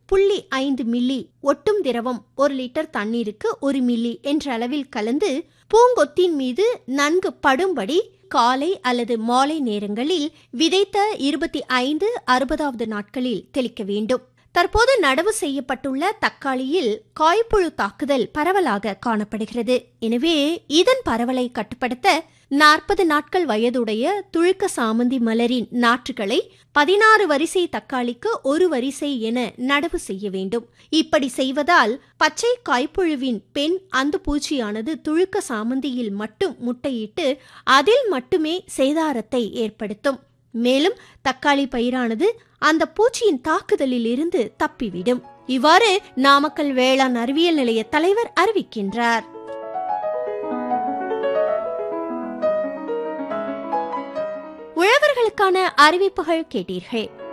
புள்ளி ஐந்து மில்லி ஒட்டும் திரவம் ஒரு லிட்டர் தண்ணீருக்கு ஒரு மில்லி என்ற அளவில் கலந்து பூங்கொத்தின் மீது நன்கு படும்படி காலை அல்லது மாலை நேரங்களில் விதைத்த இருபத்தி ஐந்து அறுபதாவது நாட்களில் தெளிக்க வேண்டும் தற்போது நடவு செய்யப்பட்டுள்ள தக்காளியில் காய்ப்புழு தாக்குதல் பரவலாக காணப்படுகிறது எனவே இதன் பரவலை கட்டுப்படுத்த நாற்பது நாட்கள் வயதுடைய துழுக்க சாமந்தி மலரின் நாற்றுகளை பதினாறு வரிசை தக்காளிக்கு ஒரு வரிசை என நடவு செய்ய வேண்டும் இப்படி செய்வதால் பச்சை காய்ப்புழுவின் பெண் அந்த பூச்சியானது துழுக்க சாமந்தியில் மட்டும் முட்டையிட்டு அதில் மட்டுமே சேதாரத்தை ஏற்படுத்தும் மேலும் தக்காளி பயிரானது அந்த பூச்சியின் தாக்குதலில் இருந்து தப்பிவிடும் இவ்வாறு நாமக்கல் வேளாண் அறிவியல் நிலைய தலைவர் அறிவிக்கின்றார் உழவர்களுக்கான அறிவிப்புகள் கேட்டீர்கள்